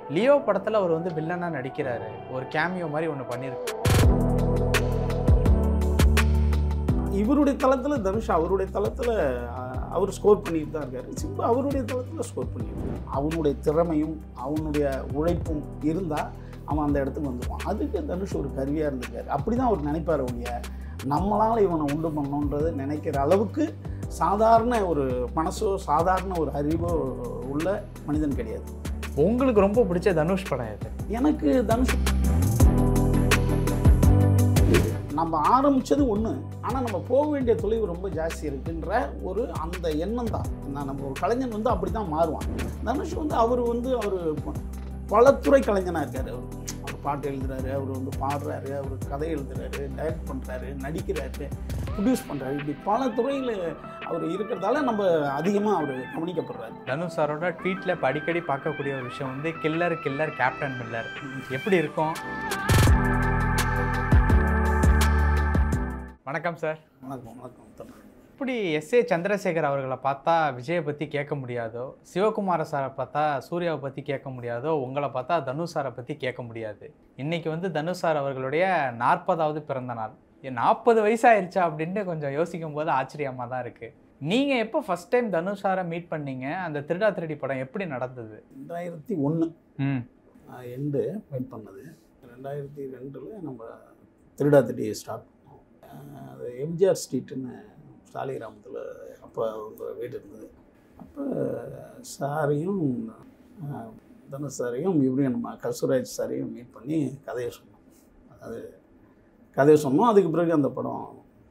Leo படத்தில் அவர் வந்து வில்லனா நடிக்கிறாரு ஒரு கேமியோ மாதிரி ஒன்று பண்ணியிருக்கு இவருடைய தளத்தில் தனுஷ் அவருடைய தளத்தில் அவர் ஸ்கோர் பண்ணிட்டு தான் இருக்காரு சிம்பு அவருடைய தளத்தில் ஸ்கோர் பண்ணிட்டு அவனுடைய திறமையும் அவனுடைய உழைப்பும் இருந்தால் அவன் அந்த இடத்துக்கு வந்துடுவான் அதுக்கு தனுஷ் ஒரு கருவியாக இருந்திருக்காரு அப்படி தான் அவர் நினைப்பார் ஒழிய நம்மளால் இவனை உண்டு பண்ணணுன்றது நினைக்கிற அளவுக்கு சாதாரண ஒரு மனசோ சாதாரண ஒரு அறிவோ உள்ள மனிதன் கிடையாது உங்களுக்கு ரொம்ப பிடிச்ச தனுஷ் படம் எது எனக்கு தனுஷ் நம்ம ஆரம்பிச்சது ஒன்று ஆனால் நம்ம போக வேண்டிய தொலைவு ரொம்ப ஜாஸ்தி இருக்குன்ற ஒரு அந்த எண்ணம் தான் நான் நம்ம ஒரு கலைஞன் வந்து அப்படி தான் மாறுவான் தனுஷ் வந்து அவர் வந்து அவர் பலத்துறை கலைஞனாக இருக்கார் அவர் அவர் பாட்டு எழுதுறாரு அவர் வந்து பாடுறாரு அவர் கதை எழுதுறாரு டைரக்ட் பண்ணுறாரு நடிக்கிறாரு ப்ரொடியூஸ் பண்ணுறாரு இப்படி பல துறையில் அவர் இருக்கிறதால நம்ம அதிகமாக அவர் கவனிக்கப்படுறாரு தனுஷ் சாரோட ட்வீட்டில் இப்போ அடிக்கடி பார்க்கக்கூடிய ஒரு விஷயம் வந்து கில்லர் கில்லர் கேப்டன் மில்லர் எப்படி இருக்கும் வணக்கம் சார் வணக்கம் வணக்கம் தமிழ் இப்படி எஸ் ஏ சந்திரசேகர் அவர்களை பார்த்தா விஜயை பற்றி கேட்க முடியாதோ சிவகுமார சாரை பார்த்தா சூர்யாவை பற்றி கேட்க முடியாதோ உங்களை பார்த்தா தனுஷ் சாரை பற்றி கேட்க முடியாது இன்னைக்கு வந்து தனுஷ் சார் அவர்களுடைய நாற்பதாவது பிறந்த நாள் நாற்பது வயசாயிருச்சா அப்படின்னு கொஞ்சம் யோசிக்கும் போது ஆச்சரியமாக தான் இருக்குது நீங்கள் எப்போ ஃபஸ்ட் டைம் தனுஷ் சாரை மீட் பண்ணீங்க அந்த திருடா திருடி படம் எப்படி நடந்தது ரெண்டாயிரத்தி ஒன்று ம் எண்டு வெயிட் பண்ணது ரெண்டாயிரத்தி ரெண்டில் நம்ம திருடா திட்டி ஸ்டார்ட் பண்ணோம் அஹ் அது எம்ஜிஆர் ஸ்ட்ரீட்டுன்னு சாலிகிராமத்தில் அப்போ அவங்க வீடு இருந்தது அப்போ சாரையும் அஹ், தனுஷ் சாரையும் இவரையும் நம்ம கல்சுராஜ் சாரையும் மீட் பண்ணி கதையை சொன்னோம் அது கதையை சொன்னோம் அதுக்கு பிறகு அந்த படம்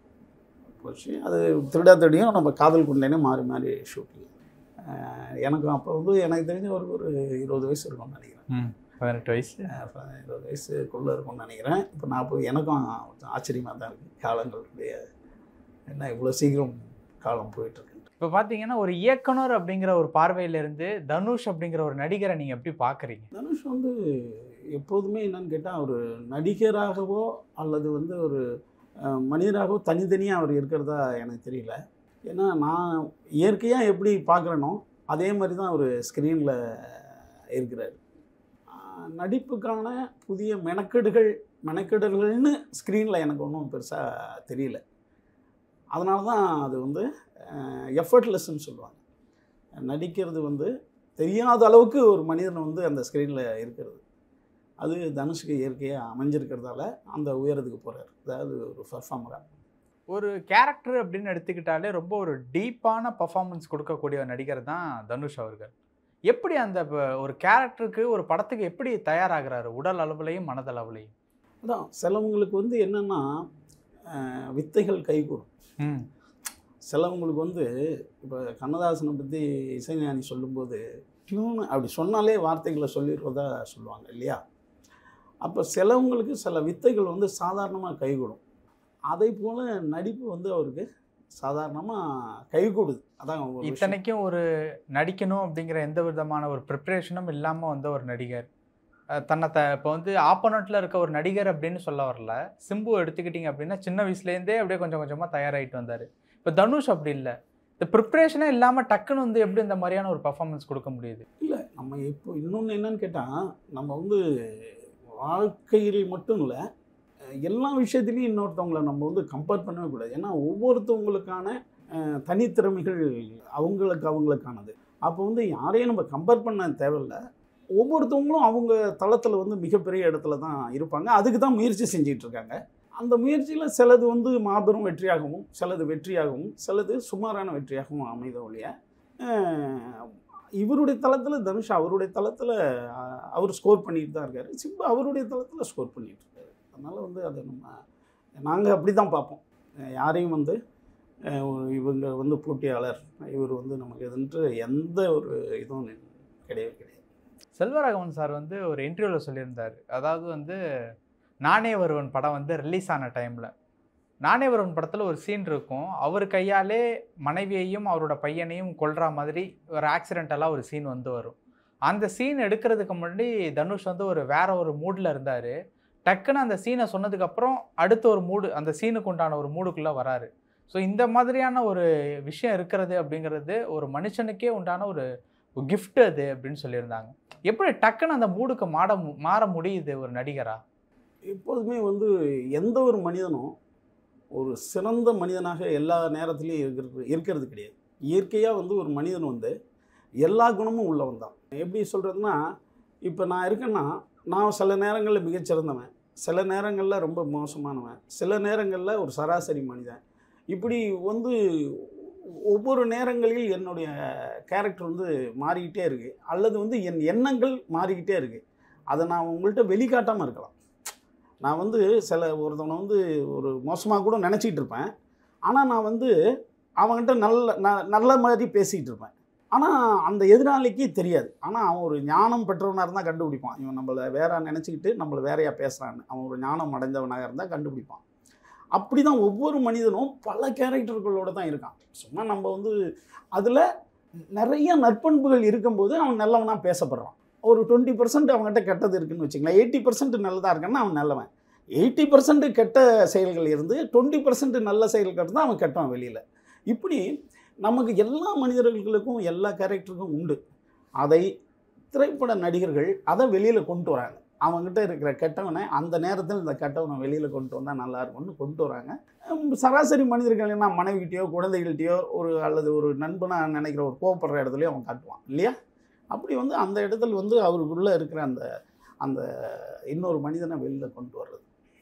போச்சு அது திருடா திருடியும் நம்ம காதல் குண்டேனே மாறி மாறி ஷூட்டிங் எனக்கும் அப்போ வந்து எனக்கு தெரிஞ்ச ஒரு ஒரு இருபது வயசு இருக்கும்னு நினைக்கிறேன் ம் பதினெட்டு வயசு அப்போ இருபது வயசுக்குள்ளே இருக்கும்னு நினைக்கிறேன் இப்போ நாற்பது எனக்கும் ஆச்சரியமாக தான் இருக்குது காலங்களுடைய என்ன இவ்வளோ சீக்கிரம் காலம் போயிட்டுருக்கு இப்போ பார்த்தீங்கன்னா ஒரு இயக்குனர் அப்படிங்கிற ஒரு பார்வையிலிருந்து தனுஷ் அப்படிங்கிற ஒரு நடிகரை நீங்கள் எப்படி பார்க்குறீங்க தனுஷ் வந்து எப்போதுமே என்னன்னு கேட்டால் ஒரு நடிகராகவோ அல்லது வந்து ஒரு அஹ், மனிதராகவோ தனித்தனியாக அவர் இருக்கிறதா எனக்கு தெரியல ஏன்னா நான் இயற்கையாக எப்படி பார்க்குறேனோ அதே மாதிரி தான் அவர் ஸ்க்ரீனில் இருக்கிறார் அஹ், நடிப்புக்கான புதிய மெனக்கெடுகள் மெனக்கெடல்கள்னு ஸ்க்ரீனில் எனக்கு ஒன்றும் பெருசாக தெரியல அதனால தான் அது வந்து எஃபர்ட்லெஸ்ன்னு சொல்லுவாங்க நடிக்கிறது வந்து தெரியாத அளவுக்கு ஒரு மனிதன் வந்து அந்த ஸ்க்ரீனில் இருக்கிறது அது தனுஷுக்கு இயற்கையாக அமைஞ்சிருக்கிறதால அந்த உயரத்துக்கு போகிறார் அதாவது ஒரு பர்ஃபார்மராக ஒரு கேரக்டர் அப்படின்னு எடுத்துக்கிட்டாலே ரொம்ப ஒரு டீப்பான பர்ஃபார்மன்ஸ் கொடுக்கக்கூடிய ஒரு நடிகர் தான் தனுஷ் அவர்கள் எப்படி அந்த ப- ஒரு கேரக்டருக்கு ஒரு படத்துக்கு எப்படி தயாராகிறாரு உடல் அளவுலையும் மனதளவுலையும் அதான் சிலவங்களுக்கு வந்து என்னென்னா வித்தைகள் கைகூடும் ம் சிலவங்களுக்கு வந்து இப்போ கண்ணதாசனை பற்றி இசைஞானி சொல்லும்போது டியூன் அப்படி சொன்னாலே வார்த்தைகளை சொல்லிடுறதா சொல்லுவாங்க இல்லையா அப்போ சிலவங்களுக்கு சில வித்தைகள் வந்து சாதாரணமாக கைகூடும் அதே போல் நடிப்பு வந்து அவருக்கு சாதாரணமாக கைகூடுது அதான் ஒரு விஷயம். இத்தனைக்கும் ஒரு நடிக்கணும் அப்படிங்கிற எந்த விதமான ஒரு ப்ரிப்பரேஷனும் இல்லாமல் வந்த ஒரு நடிகர் அஹ் தன்னை த இப்போ வந்து ஆப்போனண்ட்டில் இருக்க ஒரு நடிகர் அப்படின்னு சொல்ல வரல சிம்பு எடுத்துக்கிட்டிங்க அப்படின்னா சின்ன வயசுலேருந்தே அப்படியே கொஞ்சம் கொஞ்சமாக தயாராகிட்டு வந்தார் இப்போ தனுஷ் அப்படி இல்லை இந்த ப்ரிப்ரேஷனே இல்லாமல் டக்குன்னு வந்து எப்படி இந்த மாதிரியான ஒரு பர்ஃபார்மன்ஸ் கொடுக்க முடியுது இல்லை நம்ம இப்போ இன்னொன்று என்னன்னு கேட்டால் நம்ம வந்து வாழ்க்கையில் மட்டும் இல்லை எல்லா விஷயத்துலையும் இன்னொருத்தவங்கள நம்ம வந்து கம்பேர் பண்ணவே கூடாது ஏன்னா ஒவ்வொருத்தவங்களுக்கான அஹ், தனித்திறமைகள் அவங்களுக்கு அவங்களுக்கானது அப்போ வந்து யாரையும் நம்ம கம்பேர் பண்ண தேவையில்ல ஒவ்வொருத்தவங்களும் அவங்க தளத்தில் வந்து மிகப்பெரிய இடத்துல தான் இருப்பாங்க அதுக்கு தான் முயற்சி செஞ்சிட்டு இருக்காங்க அந்த முயற்சியில் சிலது வந்து மாபெரும் வெற்றியாகவும் சிலது வெற்றியாகவும் சிலது சுமாரான வெற்றியாகவும் அமைத ஒழிய அஹ், இவருடைய தளத்தில் தனுஷ் அவருடைய தளத்தில் அவர் ஸ்கோர் பண்ணிட்டு தான் இருக்காரு சிம்பு அவருடைய தளத்தில் ஸ்கோர் பண்ணிட்டு இருக்காரு அதனால் வந்து அதை நம்ம நாங்கள் அப்படி தான் பார்ப்போம் அஹ் யாரையும் வந்து அஹ் ஒரு இவங்க வந்து போட்டியாளர் இவர் வந்து நமக்கு எதுன்ட்டு எந்த ஒரு இதுவும் கிடையவே கிடையாது செல்வராகவன் சார் வந்து ஒரு இன்டர்வியூவில் சொல்லியிருந்தார் அதாவது வந்து நானே வருவன் படம் வந்து ரிலீஸ் ஆன டைமில் நானே வருவன் படத்தில் ஒரு சீன் இருக்கும் அவர் கையாலே மனைவியையும் அவரோட பையனையும் கொல்ற மாதிரி ஒரு ஆக்சிடென்டலாக ஒரு சீன் வந்து வரும் அந்த சீன் எடுக்கிறதுக்கு முன்னாடி தனுஷ் வந்து ஒரு வேற ஒரு மூடில் இருந்தார் டக்குன்னு அந்த சீனை சொன்னதுக்கப்புறம் அடுத்த ஒரு மூடு அந்த சீனுக்கு உண்டான ஒரு மூடுக்குள்ளே வராரு ஸோ இந்த மாதிரியான ஒரு விஷயம் இருக்கிறது அப்படிங்கிறது ஒரு மனுஷனுக்கே உண்டான ஒரு gift அது அப்படின்னு சொல்லியிருந்தாங்க எப்படி டக்குன்னு அந்த மூடுக்கு மாட மு- மாற முடியுது ஒரு நடிகரா எப்போதுமே வந்து எந்த ஒரு மனிதனும் ஒரு சிறந்த மனிதனாக எல்லா நேரத்துலையும் இருக்கிறது இருக்கிறது கிடையாது இயற்கையாக வந்து ஒரு மனிதன் வந்து எல்லா குணமும் உள்ளவன் தான் எப்படி சொல்கிறதுனா இப்போ நான் இருக்கேன்னா நான் சில நேரங்களில் மிகச்சிறந்தவன் சில நேரங்களில் ரொம்ப மோசமானவன் சில நேரங்களில் ஒரு சராசரி மனிதன் இப்படி வந்து ஒவ்வொரு நேரங்களில் என்னுடைய கேரக்டர் வந்து மாறிக்கிட்டே இருக்குது அல்லது வந்து என் எண்ணங்கள் மாறிக்கிட்டே இருக்குது அதை நான் உங்கள்கிட்ட வெளிக்காட்டாமல் இருக்கலாம் நான் வந்து சில ஒருத்தவனை வந்து ஒரு மோசமாக கூட நினச்சிக்கிட்டு இருப்பேன் ஆனால் நான் வந்து அவன்கிட்ட நல்ல ந- நல்ல மாதிரி பேசிக்கிட்டு இருப்பேன் ஆனால் அந்த எதிராளிக்கு தெரியாது ஆனால் அவன் ஒரு ஞானம் பெற்றவனாக இருந்தால் கண்டுபிடிப்பான் இவன் நம்மளை வேற நினச்சிக்கிட்டு நம்மளை வேறையாக பேசுகிறான்னு அவன் ஒரு ஞானம் அடைந்தவனாக இருந்தால் கண்டுபிடிப்பான் அப்படி தான் ஒவ்வொரு மனிதனும் பல கேரக்டர்களோட தான் இருக்கான் சும்மா நம்ம வந்து அதில் நிறைய நற்பண்புகள் இருக்கும்போது அவன் நல்லவனாக பேசப்படுறான் ஒரு டுவெண்ட்டி பர்சன்ட் அவங்ககிட்ட கெட்டது இருக்குன்னு வச்சுக்கலாம் எயிட்டி பர்சன்ட் நல்லதாக இருக்கான்னா அவன் நல்லவன் எயிட்டி பர்சன்ட் கெட்ட செயல்கள் இருந்து டுவெண்ட்டி பர்சன்ட் நல்ல செயல்கள் இருந்தால் அவன் கெட்டவன் வெளியில் இப்படி நமக்கு எல்லா மனிதர்களுக்கும் எல்லா கேரக்டருக்கும் உண்டு அதை திரைப்பட நடிகர்கள் அதை வெளியில் கொண்டு வராங்க அவங்ககிட்ட இருக்கிற கெட்டவனை அந்த நேரத்தில் இந்த கெட்டவனை வெளியில் கொண்டு வந்தால் நல்லா இருக்கும்னு கொண்டு வராங்க ஹம், சராசரி மனிதர்கள் என்ன மனைவிகிட்டயோ குழந்தைகள்கிட்டயோ ஒரு அல்லது ஒரு நண்பனாக நினைக்கிற ஒரு கோவப்படுற இடத்துலையோ அவன் காட்டுவான் இல்லையா அப்படி வந்து அந்த இடத்துல வந்து அவருக்குள்ளே இருக்கிற அந்த அந்த இன்னொரு மனிதனை வெளியில் கொண்டு வர்றது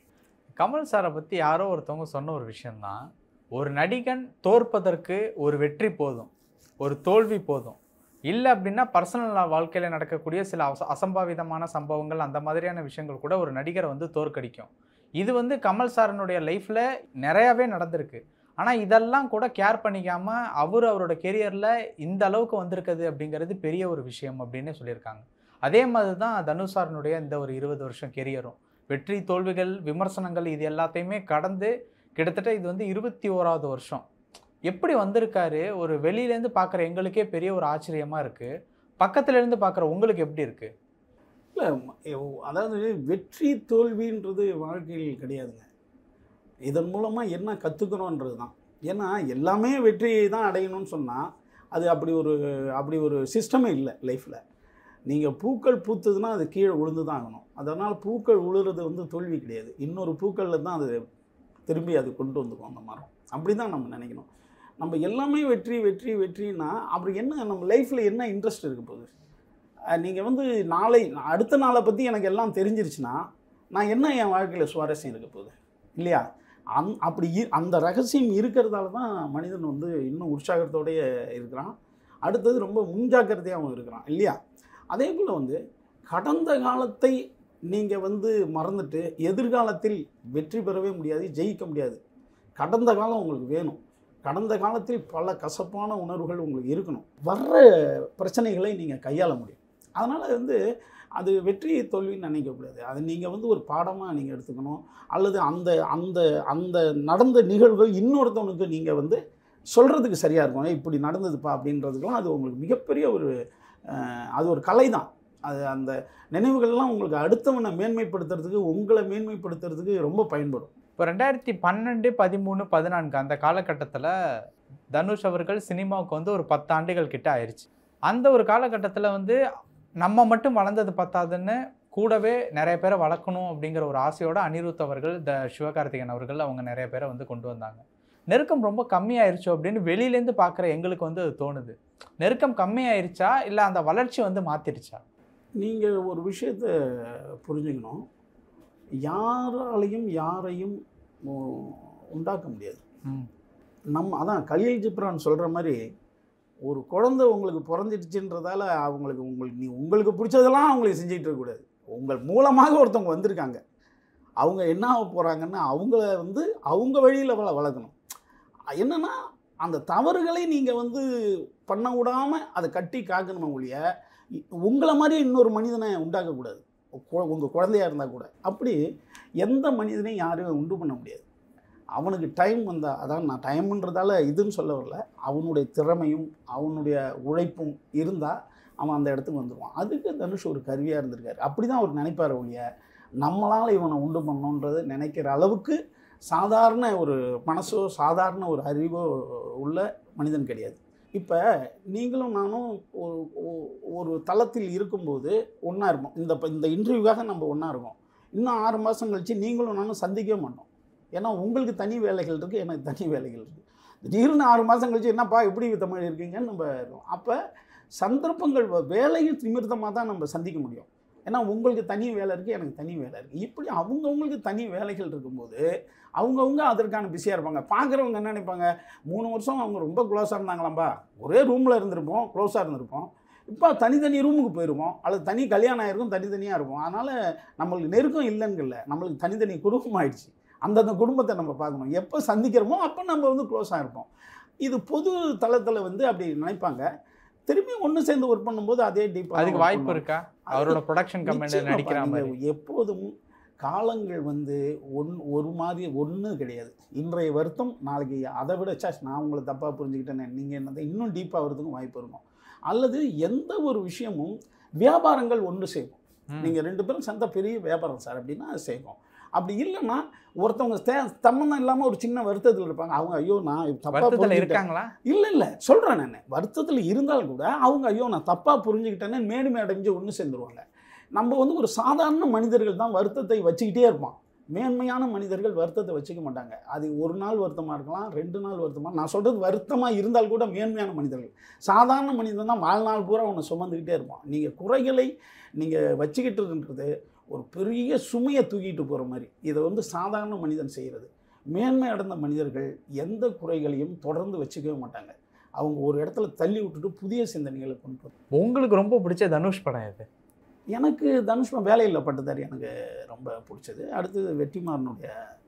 கமல் சாரை பற்றி யாரோ ஒருத்தவங்க சொன்ன ஒரு விஷயம்தான் ஒரு நடிகன் தோற்பதற்கு ஒரு வெற்றி போதும் ஒரு தோல்வி போதும் இல்லை அப்படின்னா பர்சனல் வாழ்க்கையில் நடக்கக்கூடிய சில அச அசம்பாவிதமான சம்பவங்கள் அந்த மாதிரியான விஷயங்கள் கூட ஒரு நடிகரை வந்து தோற்கடிக்கும் இது வந்து கமல் சாரனுடைய லைஃப்பில் நிறையாவே நடந்திருக்கு ஆனால் இதெல்லாம் கூட கேர் பண்ணிக்காமல் அவர் அவரோட கெரியரில் இந்த அளவுக்கு வந்திருக்குது அப்படிங்கிறது பெரிய ஒரு விஷயம் அப்படின்னு சொல்லியிருக்காங்க அதே மாதிரி தான் தனுஷ் சாரனுடைய இந்த ஒரு இருபது வருஷம் கெரியரும் வெற்றி தோல்விகள் விமர்சனங்கள் இது எல்லாத்தையுமே கடந்து கிட்டத்தட்ட இது வந்து இருபத்தி ஓராவது வருஷம் எப்படி வந்திருக்காரு ஒரு வெளியிலேருந்து பார்க்குற எங்களுக்கே பெரிய ஒரு ஆச்சரியமாக இருக்குது பக்கத்துலேருந்து பார்க்குற உங்களுக்கு எப்படி இருக்குது இல்லை அதாவது வெற்றி தோல்வின்றது வாழ்க்கையில் கிடையாதுங்க இதன் மூலமாக என்ன கற்றுக்கிறோன்றது தான் ஏன்னா எல்லாமே வெற்றியை தான் அடையணும்னு சொன்னால் அது அப்படி ஒரு அப்படி ஒரு சிஸ்டமே இல்லை லைஃப்பில் நீங்கள் பூக்கள் பூத்ததுன்னா அது கீழே விழுந்து தான் ஆகணும் அதனால் பூக்கள் விழுறது வந்து தோல்வி கிடையாது இன்னொரு பூக்களில் தான் அது திரும்பி அது கொண்டு வந்துக்கும் அந்த மரம் அப்படி தான் நம்ம நினைக்கணும் நம்ம எல்லாமே வெற்றி வெற்றி வெற்றின்னா அப்புறம் என்ன நம்ம லைஃப்பில் என்ன இன்ட்ரெஸ்ட் இருக்க போகுது நீங்கள் வந்து நாளை அடுத்த நாளை பற்றி எனக்கு எல்லாம் தெரிஞ்சிருச்சுன்னா நான் என்ன என் வாழ்க்கையில் சுவாரஸ்யம் இருக்க போகுது இல்லையா அந் அப்படி இ- அந்த ரகசியம் இருக்கிறதால தான் மனிதன் வந்து இன்னும் உற்சாகத்தோடயே இருக்கிறான் அடுத்தது ரொம்ப முன்ஜாக்கிரதையாகவும் இருக்கிறான் இல்லையா அதே போல் வந்து கடந்த காலத்தை நீங்கள் வந்து மறந்துட்டு எதிர்காலத்தில் வெற்றி பெறவே முடியாது ஜெயிக்க முடியாது கடந்த காலம் உங்களுக்கு வேணும் கடந்த காலத்தில் பல கசப்பான உணர்வுகள் உங்களுக்கு இருக்கணும் வர்ற பிரச்சனைகளை நீங்கள் கையாள முடியும் அதனால் வந்து அது வெற்றி தோல்வின்னு நினைக்கக்கூடாது அது நீங்கள் வந்து ஒரு பாடமாக நீங்கள் எடுத்துக்கணும் அல்லது அந்த அந்த அந்த நடந்த நிகழ்வு இன்னொருத்தவனுக்கு நீங்கள் வந்து சொல்கிறதுக்கு சரியாக இருக்கும் "ஏய், இப்படி நடந்ததுப்பா அப்படின்றதுக்கெல்லாம் அது உங்களுக்கு மிகப்பெரிய ஒரு அஹ், அது ஒரு கலை தான் அது அந்த நினைவுகள்லாம் உங்களுக்கு அடுத்தவனை மேன்மைப்படுத்துறதுக்கு உங்களை மேன்மைப்படுத்துறதுக்கு ரொம்ப பயன்படும் இப்போ ரெண்டாயிரத்தி பன்னெண்டு பதிமூணு பதினான்கு அந்த காலகட்டத்தில் தனுஷ் அவர்கள் சினிமாவுக்கு வந்து ஒரு பத்து ஆண்டுகள் கிட்ட ஆயிடுச்சு அந்த ஒரு காலகட்டத்தில் வந்து நம்ம மட்டும் வளர்ந்தது பத்தாதுன்னு கூடவே நிறைய பேரை வளர்க்கணும் அப்படிங்கிற ஒரு ஆசையோட அனிருத் அவர்கள் த சிவகார்த்திகேயன் அவர்கள் அவங்க நிறைய பேரை வந்து கொண்டு வந்தாங்க நெருக்கம் ரொம்ப கம்மியாயிருச்சோ அப்படின்னு வெளியிலேருந்து பார்க்குற எங்களுக்கு வந்து அது தோணுது நெருக்கம் கம்மியாயிருச்சா இல்லை அந்த வளர்ச்சி வந்து மாத்திருச்சா நீங்கள் ஒரு விஷயத்தை புரிஞ்சுக்கணும் யாராலையும் யாரையும் உ- உண்டாக்க முடியாது ம் நம்ம அதான் கலீல் ஜிப்ரான் சொல்கிற மாதிரி ஒரு குழந்தை உங்களுக்கு பிறந்துடுச்சுன்றதால அவங்களுக்கு உங்களுக்கு நீ உங்களுக்கு பிடிச்சதெல்லாம் அவங்களுக்கு செஞ்சுக்கிட்டு இருக்கக்கூடாது உங்கள் மூலமாக ஒருத்தவங்க வந்திருக்காங்க அவங்க என்ன ஆக போகிறாங்கன்னு அவங்கள வந்து அவங்க வழியில் வள வளர்க்கணும் என்னென்னா அந்த தவறுகளை நீங்கள் வந்து பண்ண விடாமல் அதை கட்டி காக்கணுமே ஒழிய இ- உங்களை மாதிரி இன்னொரு மனிதனை உண்டாக்கக்கூடாது உங்கள் குழந்தையா இருந்தால் கூட அப்படி எந்த மனிதனையும் யாரும் உண்டு பண்ண முடியாது அவனுக்கு டைம் வந்தால் அதான் நான் டைம்ன்றதால இதுன்னு சொல்ல வரல அவனுடைய திறமையும் அவனுடைய உழைப்பும் இருந்தால் அவன் அந்த இடத்துக்கு வந்துடுவான் அதுக்கு தனுஷ் ஒரு கருவியாக இருந்திருக்காரு அப்படி தான் அவர் நினைப்பார் ஒழிய நம்மளால் இவனை உண்டு பண்ணணுன்றது நினைக்கிற அளவுக்கு சாதாரண ஒரு மனசோ சாதாரண ஒரு அறிவோ உள்ள மனிதன் கிடையாது இப்போ நீங்களும் நானும் ஒரு ஒ- ஒரு தளத்தில் இருக்கும்போது ஒன்றா இருப்போம் இந்த இப்ப இந்த இன்டர்வியூக்காக நம்ம ஒன்றா இருக்கோம் இன்னும் ஆறு மாதம் கழிச்சு நீங்களும் நானும் சந்திக்கவே மாட்டோம் ஏன்னா உங்களுக்கு தனி வேலைகள் இருக்குது எனக்கு தனி வேலைகள் இருக்குது திடீர்னு ஆறு மாதம் கழிச்சு என்னப்பா எப்படி தமிழ் இருக்கீங்கன்னு நம்ம இருக்கோம் அப்போ சந்தர்ப்பங்கள் வ- வேலையும் நிமித்தமாக தான் நம்ம சந்திக்க முடியும் ஏன்னா உங்களுக்கு தனி வேலை இருக்குது எனக்கு தனி வேலை இருக்குது இப்படி அவங்கவுங்களுக்கு தனி வேலைகள் இருக்கும்போது அவங்கவுங்க அதற்கான பிஸியாக இருப்பாங்க பார்க்குறவங்க என்ன நினைப்பாங்க மூணு வருஷம் அவங்க ரொம்ப க்ளோஸாக இருந்தாங்களாம்பா ஒரே ரூமில் இருந்திருப்போம் க்ளோஸாக இருந்திருப்போம் இப்போ தனித்தனி ரூமுக்கு போயிருவோம் அல்லது தனி கல்யாணம் ஆயிருக்கும் தனித்தனியாக இருக்கும் அதனால் நம்மளுக்கு நெருக்கம் இல்லைன்னு இல்லை நம்மளுக்கு தனித்தனி குடும்பம் ஆயிடுச்சு அந்தந்த குடும்பத்தை நம்ம பார்க்கணும் எப்போ சந்திக்கிறோமோ அப்போ நம்ம வந்து க்ளோஸாக இருப்போம் இது பொது தளத்தில் வந்து அப்படி நினைப்பாங்க திரும்பி ஒன்று சேர்ந்து ஒர்க் பண்ணும்போது அதே டீப்பாக அதுக்கு வாய்ப்பு இருக்கா அவரோட ப்ரொடக்ஷன் கம்பெனியில் நிச்சயமாப்பா, நடிக்கிற நீங்க மாதிரி எப்போதும் காலங்கள் வந்து ஒன் ஒரு மாதிரி ஒன்று கிடையாது இன்றைய வருத்தம் நாளைக்கு அதை விட சாஸ் நான் உங்களை தப்பாக புரிஞ்சுக்கிட்டேனே நீங்கள் என்னதை இன்னும் டீப்பாக வரதுக்கும் வாய்ப்பு இருக்கும் அல்லது எந்த ஒரு விஷயமும் வியாபாரங்கள் ஒன்று செய்வோம் ம். நீங்கள் ரெண்டு பேரும் சேர்ந்தா பெரிய வியாபாரம் சார் அப்படின்னா அது செய்வோம் அப்படி இல்லைன்னா ஒருத்தவங்க தே சம்மந்தம் இல்லாமல் ஒரு சின்ன வருத்தத்தில் இருப்பாங்க அவங்க ஐயோ நான் தப்பாக வருத்தத்தில் இருக்காங்களா இல்லை இல்லை சொல்கிறேன் நான் வருத்தத்தில் இருந்தால் கூட அவங்க ஐயோ நான் தப்பாக புரிஞ்சுக்கிட்டேன்னு மேடுமை அடைஞ்சு ஒன்று சேர்ந்துருவாங்க நம்ம வந்து ஒரு சாதாரண மனிதர்கள் தான் வருத்தத்தை வச்சுக்கிட்டே இருப்போம் மேன்மையான மனிதர்கள் வருத்தத்தை வச்சுக்க மாட்டாங்க அது ஒரு நாள் வருத்தமாக இருக்கலாம் ரெண்டு நாள் வருத்தமாக நான் சொல்கிறது வருத்தமாக இருந்தால் கூட மேன்மையான மனிதர்கள் சாதாரண மனிதன் தான் வாழ்நாள் பூரா ஒன்று சுமந்துக்கிட்டே இருப்பான் நீங்கள் குறைகளை நீங்கள் வச்சுக்கிட்டுன்றது ஒரு பெரிய சுமையை தூக்கிட்டு போகிற மாதிரி இதை வந்து சாதாரண மனிதன் செய்கிறது மேன்மை அடைந்த மனிதர்கள் எந்த குறைகளையும் தொடர்ந்து வச்சுக்கவே மாட்டாங்க அவங்க ஒரு இடத்துல தள்ளி விட்டுட்டு புதிய சிந்தனைகளை கொண்டு வரும் உங்களுக்கு ரொம்ப பிடிச்ச தனுஷ் படம் எது எனக்கு தனுஷ் வேலையில் பட்டதாரி எனக்கு ரொம்ப பிடிச்சது அடுத்தது வெற்றிமாறனுடைய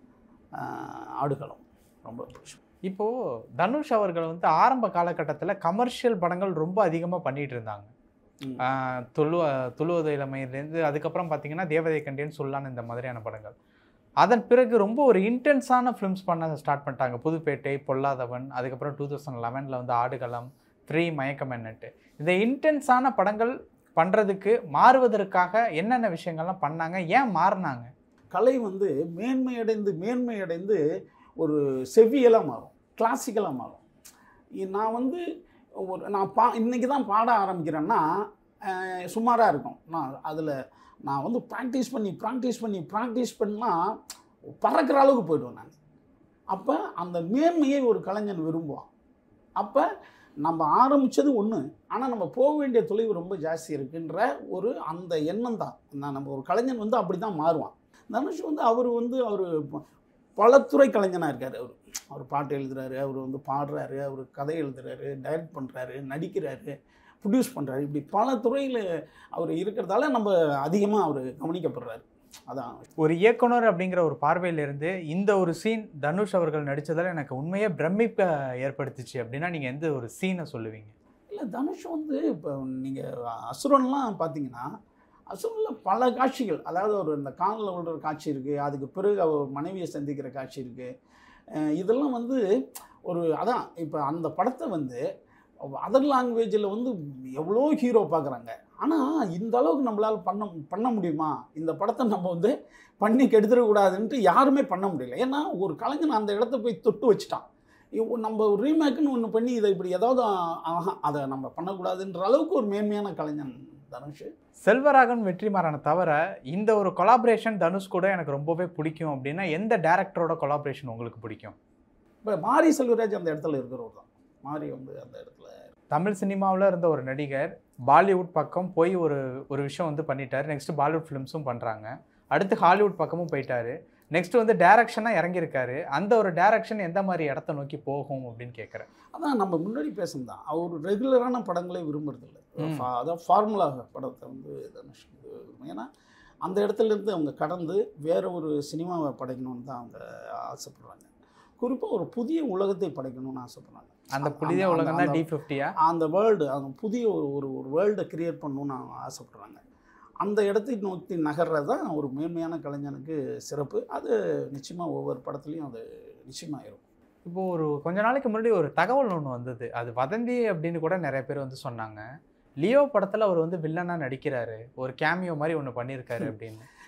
ஆஹ், ஆடுகளம் ரொம்ப பிடிச்சது இப்போ தனுஷ் அவர்கள் வந்து ஆரம்ப காலகட்டத்தில் கமர்ஷியல் படங்கள் ரொம்ப அதிகமாக பண்ணிட்டு இருந்தாங்க ம். ஆஹ் துளு துளுவது இளமையிலேருந்து அதுக்கப்புறம் பார்த்தீங்கன்னா தேவதை கண்டியன் சொல்லான்னு இந்த மாதிரியான படங்கள் அதன் பிறகு ரொம்ப ஒரு இன்டென்ஸான ஃபிலிம்ஸ் பண்ண ஸ்டார்ட் பண்ணிட்டாங்க புதுப்பேட்டை பொல்லாதவன் அதுக்கப்புறம் டூ தௌசண்ட் லெவனில் வந்து ஆடுகளம் த்ரீ மயக்கம் என்னட்டு இந்த இன்டென்ஸான படங்கள் பண்ணுறதுக்கு மாறுவதற்காக என்னென்ன விஷயங்கள்லாம் பண்ணாங்க ஏன் மாறினாங்க கலை வந்து மேன்மை அடைந்து மேன்மை அடைந்து ஒரு செவ்வியலாக மாறும் கிளாசிக்கலாக மாறும் இ- நான் வந்து ஒரு நான் பா இன்றைக்கி தான் பாட ஆரம்பிக்கிறேன்னா அஹ், சுமாராக இருக்கும் நான் அதில் நான் வந்து ப்ராக்டிஸ் பண்ணி ப்ராக்டிஸ் பண்ணி ப்ராக்டிஸ் பண்ணால் பறக்கிற அளவுக்கு போயிடுவேன் நான் அப்போ அந்த மேன்மையை ஒரு கலைஞன் விரும்புவான் அப்போ நம்ம ஆரம்பித்தது ஒன்று ஆனால் நம்ம போக வேண்டிய தொலைவு ரொம்ப ஜாஸ்தி இருக்குன்ற ஒரு அந்த எண்ணம் தான் நான் நம்ம ஒரு கலைஞன் வந்து அப்படி தான் மாறுவான் தனுஷ் வந்து அவர் வந்து அவர் பலத்துறை கலைஞனாக இருக்கார் அவர் அவர் பாட்டு எழுதுறாரு அவர் வந்து பாடுறாரு அவர் கதை எழுதுறாரு டைரக்ட் பண்ணுறாரு நடிக்கிறாரு ப்ரொடியூஸ் பண்ணுறாரு இப்படி பல துறையில் அவர் இருக்கிறதால நம்ம அதிகமாக அவர் கவனிக்கப்படுறாரு அதான் ஒரு இயக்குனர் அப்படிங்கிற ஒரு பார்வையிலிருந்து இந்த ஒரு சீன் தனுஷ் அவர்கள் நடித்ததால் எனக்கு உண்மையே பிரமிப்பை ஏற்படுத்துச்சு அப்படின்னா நீங்கள் எந்த ஒரு சீனை சொல்லுவீங்க இல்லை தனுஷ் வந்து இப்போ நீங்கள் அசுரன்லாம் பார்த்தீங்கன்னா அசுரனில் பல காட்சிகள் அதாவது ஒரு இந்த காலில் விழுற காட்சி இருக்குது அதுக்கு பிறகு அவர் மனைவியை சந்திக்கிற காட்சி இருக்குது இதெல்லாம் வந்து ஒரு அதான் இப்போ அந்த படத்தை வந்து அதர் லாங்குவேஜில் வந்து எவ்வளோ ஹீரோ பார்க்குறாங்க ஆனால் இந்த அளவுக்கு நம்மளால் பண்ண பண்ண முடியுமா இந்த படத்தை நம்ம வந்து பண்ணி கெடுத்துடக்கூடாதுன்ட்டு யாருமே பண்ண முடியல ஏன்னா ஒரு கலைஞன் அந்த இடத்த போய் தொட்டு வச்சுட்டான் இவ் நம்ம ஒரு ரீமேக்குன்னு ஒன்று பண்ணி இதை இப்படி ஏதாவது ஆஹா, அதை நம்ம பண்ணக்கூடாதுன்ற அளவுக்கு ஒரு மேன்மையான கலைஞன் தனுஷ் செல்வராகவன் வெற்றிமாறனை தவிர இந்த ஒரு கொலாபரேஷன் தனுஷ் கூட எனக்கு ரொம்பவே பிடிக்கும் அப்படின்னா எந்த டேரக்டரோட கொலாபரேஷன் உங்களுக்கு பிடிக்கும் இப்போ மாரி செல்வராஜ் அந்த இடத்துல இருக்கிறவர் தான் மாரி வந்து அந்த இடத்துல தமிழ் சினிமாவில் இருந்த ஒரு நடிகர் பாலிவுட் பக்கம் போய் ஒரு ஒரு விஷயம் வந்து பண்ணிட்டாரு நெக்ஸ்ட் பாலிவுட் ஃபிலிம்ஸும் பண்ணுறாங்க அடுத்து ஹாலிவுட் பக்கமும் போயிட்டாரு நெக்ஸ்ட் வந்து டைரக்ஷனாக இறங்கியிருக்காரு அந்த ஒரு டைரக்ஷன் எந்த மாதிரி இடத்த நோக்கி போகும் அப்படின்னு கேட்குறேன் அதான் நம்ம முன்னாடி பேசுனதான் அவர் ரெகுலரான படங்களே விரும்புறதில்ல ம். ஃபா- அதான் ஃபார்முலா படத்தை வந்து தனுஷ் வந்து விரும்பும். ஏன்னா அந்த இடத்துல இருந்து அவங்க கடந்து வேற ஒரு சினிமாவை படைக்கணும்னு தான் அவங்க ஆசைப்படுறாங்க குறிப்பாக ஒரு புதிய உலகத்தை படைக்கணும்னு ஆசைப்படுறாங்க அந்த புதிய அந்த- உலகம் தான் அந்த- டி ஃபிஃப்டியா அந்த வேர்ல்டு அந்த புதிய ஒரு ஒரு ஒரு வேர்ல்டை கிரியேட் பண்ணணும்னு அவங்க ஆசைப்படுறாங்க அந்த இடத்தை நோக்கி நகர்றது தான் ஒரு மேன்மையான கலைஞனுக்கு சிறப்பு அது நிச்சயமாக ஒவ்வொரு படத்துலையும் அது நிச்சயமாக இருக்கும் இப்போ ஒரு கொஞ்ச நாளைக்கு முன்னாடி ஒரு தகவல் ஒன்று வந்தது அது வதந்தி அப்படின்னு கூட நிறைய பேர் வந்து சொன்னாங்க லியோ படத்தில் அவர் வந்து வில்லனாக நடிக்கிறாரு ஒரு கேமியோ மாதிரி ஒன்று பண்ணியிருக்காரு அப்படின்னு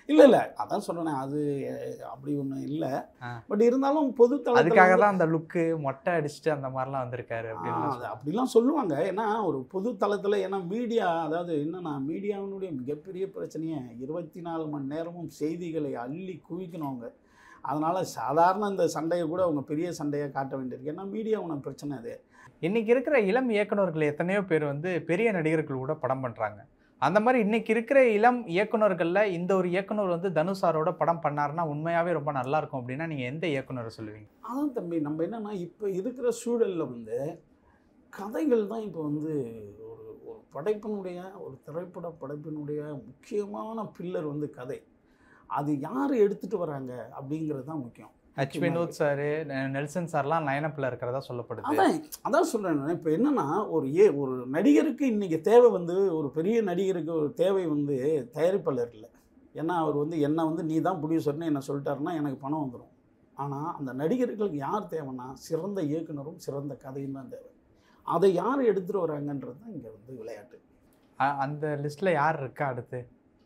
இல்லை இல்லை அதான் சொல்கிறேனே அது அஹ், அப்படி ஒன்றும் இல்லை ஆ. பட் இருந்தாலும் பொது தளத்துல அதுக்காக வந்து- தான் அந்த லுக்கு மொட்டை அடிச்சுட்டு அந்த மாதிரிலாம் வந்திருக்காரு ஆ, அப்படின்னு அது அப்படிலாம் சொல்லுவாங்க ஏன்னா ஒரு பொது தளத்தில் ஏன்னா மீடியா அதாவது என்னன்னா மீடியாவினுடைய மிகப்பெரிய பிரச்சனையே இருபத்தி நாலு மணி நேரமும் செய்திகளை அள்ளி குவிக்கணும் அவங்க அதனால் சாதாரண இந்த சண்டையை கூட அவங்க பெரிய சண்டையை காட்ட வேண்டியிருக்கு ஏன்னா மீடியாவோட பிரச்சனை அது இன்னைக்கு இருக்கிற இளம் இயக்குனர்கள் எத்தனையோ பேர் வந்து பெரிய நடிகர்கள் கூட படம் பண்றாங்க அந்த மாதிரி இன்னைக்கு இருக்கிற இளம் இயக்குனர்கள்ல இந்த ஒரு இயக்குனர் வந்து தனுஷாரோட படம் பண்ணாருன்னா உண்மையாவே ரொம்ப நல்லா இருக்கும் அப்படின்னா நீங்க எந்த இயக்குனரை சொல்லுவீங்க அதான் தம்பி நம்ம என்னன்னா இப்போ இருக்கிற சூழலில் வந்து கதைகள் தான் இப்போ வந்து ஒரு ஒரு படைப்பினுடைய ஒரு திரைப்பட படைப்பினுடைய முக்கியமான பில்லர் வந்து கதை அது யார் எடுத்துகிட்டு வராங்க அப்படிங்கிறது தான் முக்கியம் ஹெச் வினோத் சார் நெல்சன் சார்லாம் லைனப்பில் இருக்கிறதா சொல்லப்படுது அதான் அதான் சொல்கிறேன் இப்போ என்னன்னா ஒரு ஏ ஒரு நடிகருக்கு இன்றைக்கி தேவை வந்து ஒரு பெரிய நடிகருக்கு ஒரு தேவை வந்து தயாரிப்பாளர் இல்லை ஏன்னா அவர் வந்து என்னை வந்து நீ தான் ப்ரொடியூசர்னு என்ன சொல்லிட்டாருன்னா எனக்கு பணம் வந்துடும் ஆனால் அந்த நடிகர்களுக்கு யார் தேவைன்னா சிறந்த இயக்குனரும் சிறந்த கதையும் தான் தேவை அதை யார் எடுத்துகிட்டு வராங்கன்றது தான் இங்கே வந்து விளையாட்டு அ- அந்த லிஸ்ட்ல யார் இருக்கா அடுத்து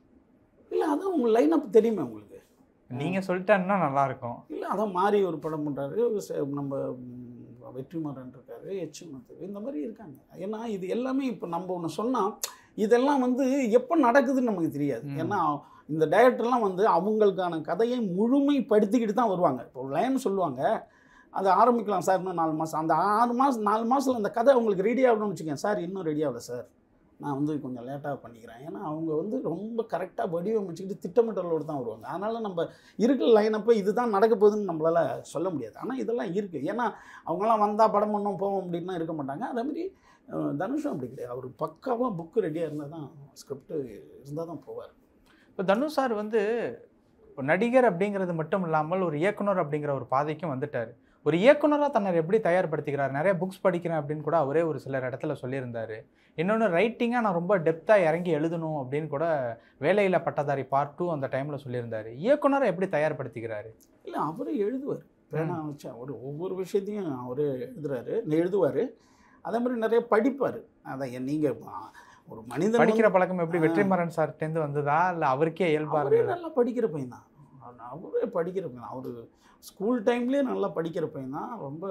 இல்லை அதான் உங்கள் லைனப் தெரியுமே உங்களுக்கு நீங்க சொல்லிட்டேன்னா நல்லா இருக்கும் இல்லை அதான் மாறி ஒரு படம் பண்ணுறாரு நம்ம ம், வெற்றிமாறன் இருக்காரு எச் மத்து இந்த மாதிரி இருக்காங்க ஏன்னா இது எல்லாமே இப்போ நம்ம ஒன்று சொன்னால் இதெல்லாம் வந்து எப்போ நடக்குதுன்னு நமக்கு தெரியாது ம். ஏன்னா இந்த டைரக்டர்லாம் வந்து அவங்களுக்கான கதையை முழுமைப்படுத்திக்கிட்டு தான் வருவாங்க இப்போ ஒரு லைன் சொல்லுவாங்க அது ஆரம்பிக்கலாம் சார் இன்னும் நாலு மாதம் அந்த ஆறு மாதம் நாலு மாதத்தில் அந்த கதை உங்களுக்கு ரெடி ஆகணும்னு வச்சுக்கோங்க சார் இன்னும் ரெடி ஆகல சார் நான் வந்து கொஞ்சம் லேட்டாக பண்ணிக்கிறேன் ஏன்னா அவங்க வந்து ரொம்ப கரெக்டாக வடிவமைச்சுக்கிட்டு திட்டமிட்டலோடு தான் வருவாங்க அதனால் நம்ம இருக்கிற லைனப்போ இதுதான் நடக்க போகுதுன்னு நம்மளால சொல்ல முடியாது ஆனால் இதெல்லாம் இருக்குது ஏன்னா அவங்களாம் வந்தால் படம் பண்ணோம் போவோம் அப்படின்லாம் இருக்க மாட்டாங்க அதே மாதிரி அஹ், தனுஷும் அப்படி கிடையாது அவர் பக்காவாக புக்கு ரெடியாக இருந்தால் தான் ஸ்கிரிப்ட் இருந்தால் தான் போவார் இப்போ தனுஷ் சார் வந்து ஒரு நடிகர் அப்படிங்கிறது மட்டும் இல்லாமல் ஒரு இயக்குனர் அப்படிங்கிற ஒரு பாதைக்கும் வந்துட்டார் ஒரு இயக்குனராக தன்னை எப்படி தயார்படுத்திக்கிறார் நிறைய புக்ஸ் படிக்கிறேன் அப்படின்னு கூட அவரே ஒரு சிலர் இடத்துல சொல்லியிருந்தாரு இன்னொன்று ரைட்டிங்காக நான் ரொம்ப டெப்த்தாக இறங்கி எழுதணும் அப்படின்னு கூட வேலையில் பட்டதாரி பார்ட் டூ அந்த டைமில் சொல்லியிருந்தாரு இயக்குனரை எப்படி தயார்படுத்திக்கிறாரு இல்லை அவரே எழுதுவார் பேனா வச்சு அவர் ஒவ்வொரு விஷயத்தையும் அவரே எழுதுறாரு எழுதுவார் அதே மாதிரி நிறைய படிப்பார் அதான் நீங்கள் ஒரு மனிதன் படிக்கிற வந்து- பழக்கம் எப்படி ஆ. வெற்றிமாறன் சார்ட்டேருந்து வந்ததா இல்லை அவருக்கே இயல்பாக அவரே இருந்ததா நல்லா படிக்கிற பையன் தான் அவரே படிக்கிற பையன் தான் அவர் ஸ்கூல் டைம்லேயே நல்லா படிக்கிற பையன் தான் ரொம்ப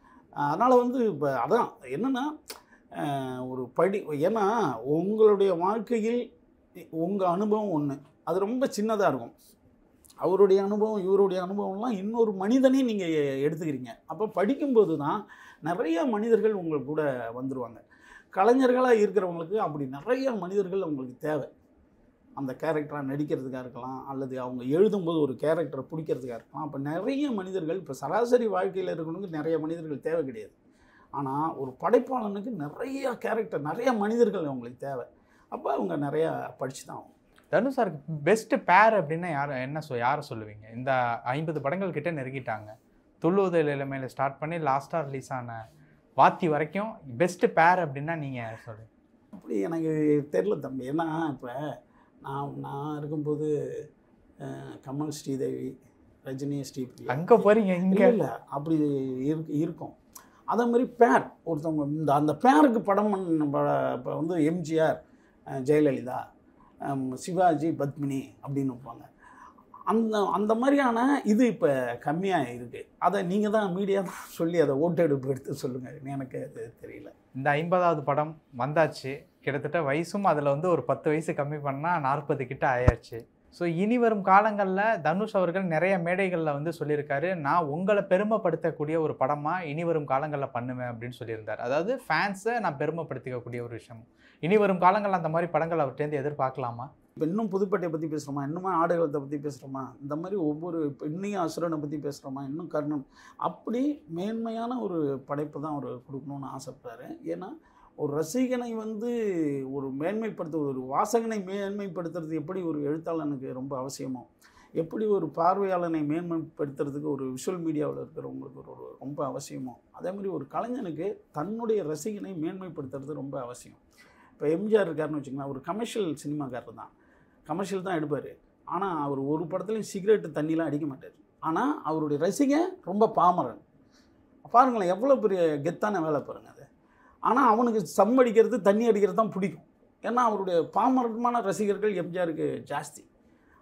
அதனால் வந்து இப்போ அதான் என்னென்னா ஒரு படி ஏன்னா உங்களுடைய வாழ்க்கையில் உங்கள் அனுபவம் ஒன்று அது ரொம்ப சின்னதாக இருக்கும் அவருடைய அனுபவம் இவருடைய அனுபவம்லாம் இன்னொரு மனிதனையும் நீங்கள் எடுத்துக்கிறீங்க அப்போ படிக்கும்போது தான் நிறைய மனிதர்கள் உங்களுக்கு கூட வந்துடுவாங்க கலைஞர்களாக இருக்கிறவங்களுக்கு அப்படி நிறைய மனிதர்கள் உங்களுக்கு தேவை அந்த கேரக்டராக நடிக்கிறதுக்காக இருக்கலாம் அல்லது அவங்க எழுதும்போது ஒரு கேரக்டரை பிடிக்கிறதுக்காக இருக்கலாம் அப்போ நிறைய மனிதர்கள் இப்போ சராசரி வாழ்க்கையில் இருக்கணுங்க நிறைய மனிதர்கள் தேவை கிடையாது ஆனால் ஒரு படைப்பாளனுக்கு நிறைய கேரக்டர் நிறைய மனிதர்கள் அவங்களுக்கு தேவை அப்போ அவங்க நிறையா படிச்சு தான் ஆகணும் தனுஷ் சாருக்கு பெஸ்ட் பேர் அப்படின்னா யார் என்ன சொ யாரை சொல்லுவீங்க இந்த ஐம்பது படங்கள் கிட்ட நெருங்கிட்டாங்க துள்ளுவதில் இளமையில் ஸ்டார்ட் பண்ணி லாஸ்ட்டாக ரிலீஸ் ஆன வாத்தி வரைக்கும் பெஸ்ட் பேர் அப்படின்னா நீங்கள் சொல்லுங்க அப்படி எனக்கு தெரில தம்பி ஏன்னா இப்போ நான் நான் இருக்கும்போது அஹ், கமல் ஸ்ரீதேவி ரஜினி ஸ்ரீபிரியா அங்கே போறீங்க இல்லை இங்கே இல்லை அப்படி இருக்கு இருக்கும் அதே மாதிரி பேர் ஒருத்தவங்க இந்த அந்த பேருக்கு படம் பண்ண ப- இப்போ வந்து எம்ஜிஆர் அஹ், ஜெயலலிதா ஹம், சிவாஜி பத்மினி அப்படின்னு வைப்பாங்க அந்த அந்த மாதிரியான இது இப்போ கம்மியாக இருக்குது அதை நீங்கள் தான் மீடியா தான் சொல்லி அதை ஓட்டெடுப்பு எடுத்து சொல்லுங்கள் எனக்கு அது தெரியல இந்த ஐம்பதாவது படம் வந்தாச்சு கிட்டத்தட்ட வயசும் அதில் வந்து ஒரு பத்து வயசு கம்மி பண்ணால் நாற்பது கிட்ட ஆயாச்சு ஸோ இனி வரும் காலங்களில் தனுஷ் அவர்கள் நிறைய மேடைகளில் வந்து சொல்லியிருக்காரு நான் உங்களை பெருமைப்படுத்தக்கூடிய ஒரு படமாக இனி வரும் காலங்களில் பண்ணுவேன் அப்படின்னு சொல்லியிருந்தார் அதாவது ஃபேன்ஸை நான் பெருமைப்படுத்திக்கக்கூடிய ஒரு விஷயம் இனி வரும் காலங்களில் அந்த மாதிரி படங்கள் அவர்கிட்டேருந்து எதிர்பார்க்கலாமா இப்போ இன்னும் புதுப்பேட்டையை பற்றி பேசுகிறோமா இன்னுமா ஆடுகளத்தை பற்றி பேசுகிறோமா இந்த மாதிரி ஒவ்வொரு இப்போ இன்னையும் அசுரனை பற்றி பேசுகிறோமா இன்னும் கர்ணன் அப்படி மேன்மையான ஒரு படைப்பு தான் அவர் கொடுக்கணும்னு ஆசைப்படுறாரு ஏன்னா ஒரு ரசிகனை வந்து ஒரு மேன்மைப்படுத்துவது ஒரு வாசகனை மேன்மைப்படுத்துறது எப்படி ஒரு எழுத்தாளனுக்கு ரொம்ப அவசியமோ எப்படி ஒரு பார்வையாளனை மேன்மைப்படுத்துறதுக்கு ஒரு விஷுவல் மீடியாவில் இருக்கிறவங்களுக்கு ஒரு ஒரு ரொம்ப அவசியமோ அதே மாதிரி ஒரு கலைஞனுக்கு தன்னுடைய ரசிகனை மேன்மைப்படுத்துறது ரொம்ப அவசியம் இப்போ எம்ஜிஆர் இருக்காருன்னு வச்சுக்கலாம் ஒரு கமர்ஷியல் சினிமாக்காரர் தான் கமர்ஷியல் தான் எடுப்பார் ஆனால் அவர் ஒரு படத்துலையும் சிகரெட்டு தண்ணிலாம் அடிக்க மாட்டார் ஆனால் அவருடைய ரசிகன் ரொம்ப பாமரன் பாருங்களேன் எவ்வளோ பெரிய கெத்தான வேலை பாருங்க அது ஆனால் அவனுக்கு சம் அடிக்கிறது தண்ணி அடிக்கிறது தான் பிடிக்கும் ஏன்னா அவருடைய பாமரமான ரசிகர்கள் எம்ஜிஆருக்கு ஜாஸ்தி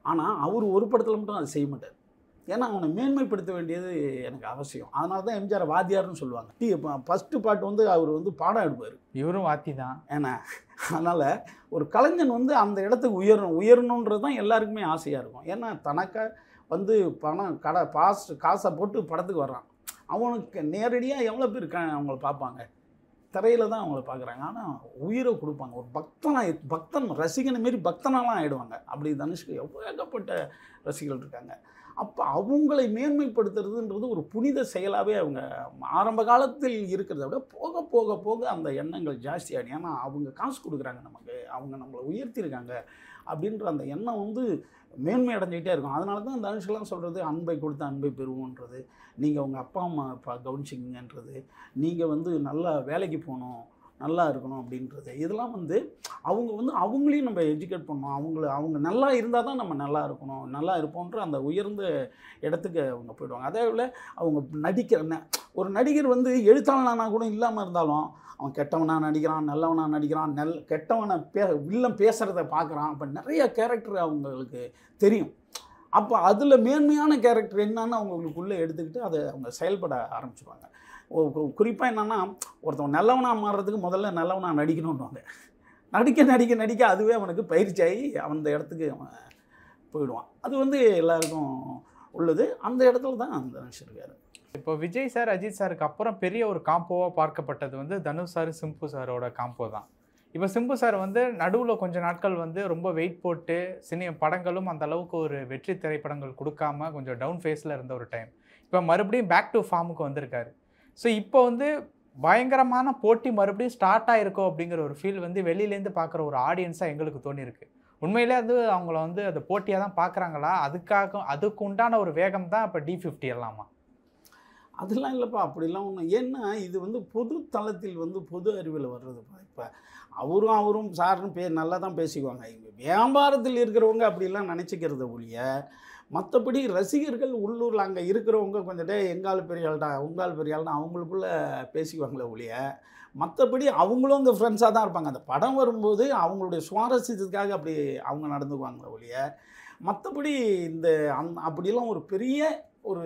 ஆனால் அவர் ஒரு படத்தில் மட்டும் அதை செய்ய மாட்டார் ஏன்னா அவனை மேன்மைப்படுத்த வேண்டியது எனக்கு அவசியம் அதனால தான் எம்ஜிஆர் வாத்தியார்னு சொல்லுவாங்க டீ ஃபஸ்ட்டு பாட்டு வந்து அவர் வந்து பாடம் எடுப்பார் இவரும் வாத்தி தான் ஏன்னா அதனால் ஒரு கலைஞன் வந்து அந்த இடத்துக்கு உயரணும் உயரணுன்றது தான் எல்லாருக்குமே ஆசையாக இருக்கும் ஏன்னா தனக்க வந்து பணம் கடை பாஸ் காசை போட்டு படத்துக்கு வர்றான் அவனுக்கு நேரடியாக எவ்வளோ பேர் க அவங்கள பார்ப்பாங்க திரையில தான் அவங்கள பார்க்குறாங்க ஆனால் உயிரை கொடுப்பாங்க ஒரு பக்தனாக பக்தன் ரசிகனை மாரி பக்தனாலாம் ஆயிடுவாங்க அப்படி தனுஷ்க்கு ஏகப்பட்ட ரசிகர்கள் இருக்காங்க அப்போ அவங்களை மேன்மைப்படுத்துறதுன்றது ஒரு புனித செயலாகவே அவங்க ஆரம்ப காலத்தில் இருக்கிறத விட போக போக போக அந்த எண்ணங்கள் ஜாஸ்தியாகும் ஏன்னா அவங்க காசு கொடுக்குறாங்க நமக்கு அவங்க நம்மளை உயர்த்தியிருக்காங்க அப்படின்ற அந்த எண்ணம் வந்து மேன்மை அடைஞ்சிக்கிட்டே இருக்கும் அதனால தான் தனுஷ்கெல்லாம் சொல்கிறது அன்பை கொடுத்து அன்பை பெறுவோன்றது நீங்கள் உங்கள் அப்பா அம்மா அப்பா கவனிச்சிங்கன்றது நீங்கள் வந்து நல்லா வேலைக்கு போகணும் நல்லா இருக்கணும் அப்படின்றது இதெல்லாம் வந்து அவங்க வந்து அவங்களையும் நம்ம எஜுகேட் பண்ணணும் அவங்கள அவங்க நல்லா இருந்தால் தான் நம்ம நல்லா இருக்கணும் நல்லா இருப்போன்ற அந்த உயர்ந்த இடத்துக்கு அவங்க போயிடுவாங்க அதே போல் அவங்க நடிக்கிற ந- ஒரு நடிகர் வந்து எழுத்தாளனா கூட இல்லாமல் இருந்தாலும் அவன் கெட்டவனா நடிக்கிறான் நல்லவனா நடிக்கிறான் நெல் கெட்டவனை பே வில்லன் பேசுகிறத பார்க்குறான் அப்போ நிறைய கேரக்டர் அவங்களுக்கு தெரியும் அப்போ அதில் மேன்மையான கேரக்டர் என்னன்னு அவங்களுக்குள்ளே எடுத்துக்கிட்டு அதை அவங்க செயல்பட ஆரம்பிச்சிருவாங்க குறிப்பாக என்னென்னா ஒருத்தவன் நல்லவனாக மாறுறதுக்கு முதல்ல நல்லவனாக நடிக்கணுன்னுவாங்க நடிக்க நடிக்க நடிக்க அதுவே அவனுக்கு பயிற்சியாகி அந்த இடத்துக்கு அவன் போயிடுவான் அது வந்து எல்லாருக்கும் உள்ளது அந்த இடத்துல தான் அந்த மனுஷன் இருக்காரு இப்போ விஜய் சார் அஜித் சாருக்கு அப்புறம் பெரிய ஒரு காம்போவாக பார்க்கப்பட்டது வந்து தனுஷ் சார் சிம்பு சாரோட காம்போ தான் இப்போ சிம்பு சார் வந்து நடுவில் கொஞ்ச நாட்கள் வந்து ரொம்ப வெயிட் போட்டு சினி படங்களும் அந்த அளவுக்கு ஒரு வெற்றி திரைப்படங்கள் கொடுக்காம கொஞ்சம் டவுன் ஃபேஸில் இருந்த ஒரு டைம் இப்போ மறுபடியும் பேக் டு ஃபார்முக்கு வந்திருக்காரு ஸோ இப்போ வந்து பயங்கரமான போட்டி மறுபடியும் ஸ்டார்ட் ஆயிருக்கோ அப்படிங்கிற ஒரு ஃபீல் வந்து வெளியிலேருந்து பார்க்குற ஒரு ஆடியன்ஸாக எங்களுக்கு தோணியிருக்கு உண்மையிலே அது அவங்கள வந்து அதை போட்டியாக தான் பார்க்குறாங்களா அதுக்காக அதுக்கு உண்டான ஒரு வேகம் தான் இப்போ டி ஃபிஃப்டி எல்லாமா அதெல்லாம் இல்லைப்பா அப்படிலாம் ஒன்றும் ஏன்னா இது வந்து பொது தளத்தில் வந்து பொது அறிவில் வர்றதுப்பா இப்போ அவரும் அவரும் சார்னு பே நல்லா தான் பேசிக்குவாங்க இங்கே வியாபாரத்தில் இருக்கிறவங்க அப்படிலாம் நினச்சிக்கிறத ஒழிய மற்றபடி ரசிகர்கள் உள்ளூரில் அங்கே இருக்கிறவங்க கொஞ்சம் டே எங்கால் பெரிய ஆள்டா உங்கால் பெரிய ஆள்டா அவங்களுக்குள்ளே பேசிக்குவாங்களே ஒழிய மற்றபடி அவங்களும் இந்த ஃப்ரெண்ட்ஸாக தான் இருப்பாங்க அந்த படம் வரும்போது அவங்களுடைய சுவாரஸ்யத்துக்காக அப்படி அவங்க நடந்துக்குவாங்களே ஒழிய மற்றபடி இந்த அந் அப்படிலாம் ஒரு பெரிய ஒரு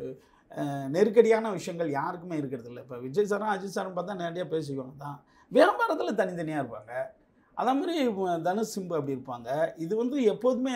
அஹ், நெருக்கடியான விஷயங்கள் யாருக்குமே இருக்கிறது இல்லை இப்போ விஜய் சாரும் அஜித் சாரும் பார்த்தா நேரடியாக பேசிக்குவாங்க தான் வியாபாரத்தில் தனித்தனியாக இருப்பாங்க அதே மாதிரி இவங்க தனுஷ் சிம்பு அப்படி இருப்பாங்க இது வந்து எப்போதுமே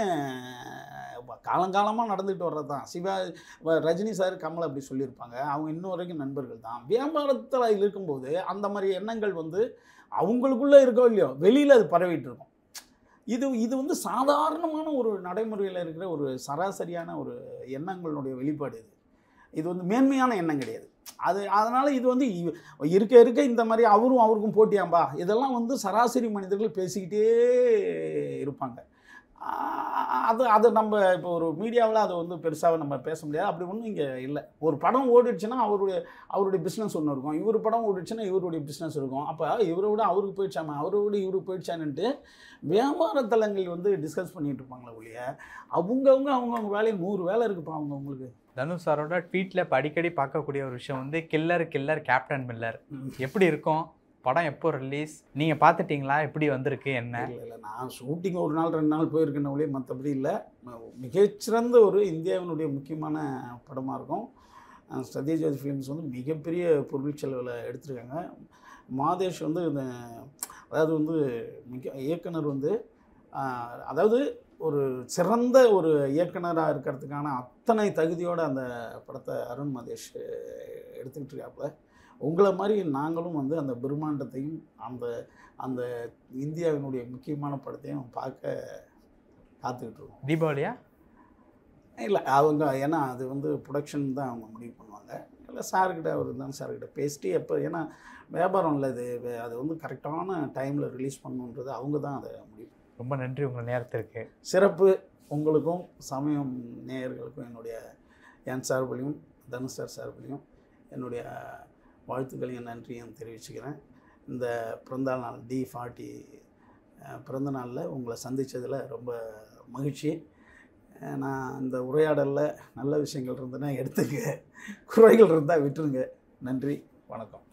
காலங்காலமாக நடந்துகிட்டு வர்றது தான் சிவா வ- ரஜினி சார் கமல் அப்படி சொல்லியிருப்பாங்க அவங்க இன்னும் வரைக்கும் நண்பர்கள் தான் வியாபாரத்தில் இருக்கும்போது அந்த மாதிரி எண்ணங்கள் வந்து அவங்களுக்குள்ளே இருக்கோ இல்லையோ வெளியில் அது பரவிட்டு இருக்கும் இது இது வந்து சாதாரணமான ஒரு நடைமுறையில் இருக்கிற ஒரு சராசரியான ஒரு எண்ணங்களுடைய வெளிப்பாடு இது இது வந்து மேன்மையான எண்ணம் கிடையாது அது அதனால் இது வந்து இ- இருக்க இருக்க இந்த மாதிரி அவரும் அவருக்கும் போட்டியாம்பா இதெல்லாம் வந்து சராசரி மனிதர்கள் பேசிக்கிட்டே இருப்பாங்க ஆஹ் அது அது நம்ம இப்போ ஒரு மீடியாவில் அதை வந்து பெருசாக நம்ம பேச முடியாது அப்படி ஒன்றும் இங்கே இல்லை ஒரு படம் ஓடிடுச்சுன்னா அவருடைய அவருடைய பிஸ்னஸ் ஒன்று இருக்கும் இவர் படம் ஓடிடுச்சுன்னா இவருடைய பிஸ்னஸ் இருக்கும் அப்போ இவரை விட அவருக்கு போயிடுச்சாமா அவரை விட இவருக்கு போயிடுச்சானுன்ட்டு வியாபார தலங்கள் வந்து டிஸ்கஸ் பண்ணிட்டு இருப்பாங்களே ஒழிய அவங்கவுங்க அவங்கவுங்க வேலையை நூறு வேலை இருக்குப்பா அவங்கவுங்களுக்கு தனுஷ் சாரோட ட்வீட்டில் இப்போ அடிக்கடி பார்க்கக்கூடிய ஒரு விஷயம் வந்து கில்லர் கில்லர் கேப்டன் மில்லர் எப்படி இருக்கும் படம் எப்போ ரிலீஸ் நீங்கள் பார்த்துட்டீங்களா எப்படி வந்திருக்கு என்ன இல்லை இல்லை நான் ஷூட்டிங் ஒரு நாள் ரெண்டு நாள் போயிருக்கேன் ஒழிய மற்றபடி இல்லை மிகச்சிறந்த ஒரு இந்தியாவினுடைய முக்கியமான படமாக இருக்கும் அஹ் சத்யஜோதி ஃபிலிம்ஸ் வந்து மிகப்பெரிய பொருள் செலவில் எடுத்திருக்காங்க மாதேஷ் வந்து இந்த அதாவது வந்து மிக இயக்குனர் வந்து அஹ், அதாவது ஒரு சிறந்த ஒரு இயக்குனராக இருக்கிறதுக்கான அத்தனை தகுதியோடு அந்த படத்தை அருண் மாதேஷ் எடுத்துக்கிட்டு இருக்காப்புல உங்களை மாதிரி நாங்களும் வந்து அந்த பிரம்மாண்டத்தையும் அந்த அந்த இந்தியாவினுடைய முக்கியமான படத்தையும் பார்க்க காத்துக்கிட்டு இருக்கோம் தீபாவளியா இல்லை அவங்க ஏன்னா அது வந்து ப்ரொடக்ஷன் தான் அவங்க முடிவு பண்ணுவாங்க இல்லை சார்கிட்ட அவர் தான் சார்கிட்ட பேசிட்டு எப்போ ஏன்னா வியாபாரம் இல்லை இது வே- அது வந்து கரெக்டான டைமில் ரிலீஸ் பண்ணணுன்றது அவங்க தான் அதை முடிவு ரொம்ப நன்றி உங்கள் நேரத்திற்கு சிறப்பு உங்களுக்கும் சமயம் நேயர்களுக்கும் என்னுடைய என் சார்பிலையும் தனுஷ் சார் சார்பிலையும் என்னுடைய வாழ்த்துக்களையும் நன்றியும் தெரிவிச்சுக்கிறேன் இந்த பிறந்தநாள் நாள் டி ஃபார்ட்டி பிறந்த நாளில் உங்களை சந்தித்ததில் ரொம்ப மகிழ்ச்சி அஹ் நான் இந்த உரையாடலில் நல்ல விஷயங்கள் இருந்ததுன்னா எடுத்துங்க குறைகள் இருந்தால் விட்டுருங்க நன்றி வணக்கம்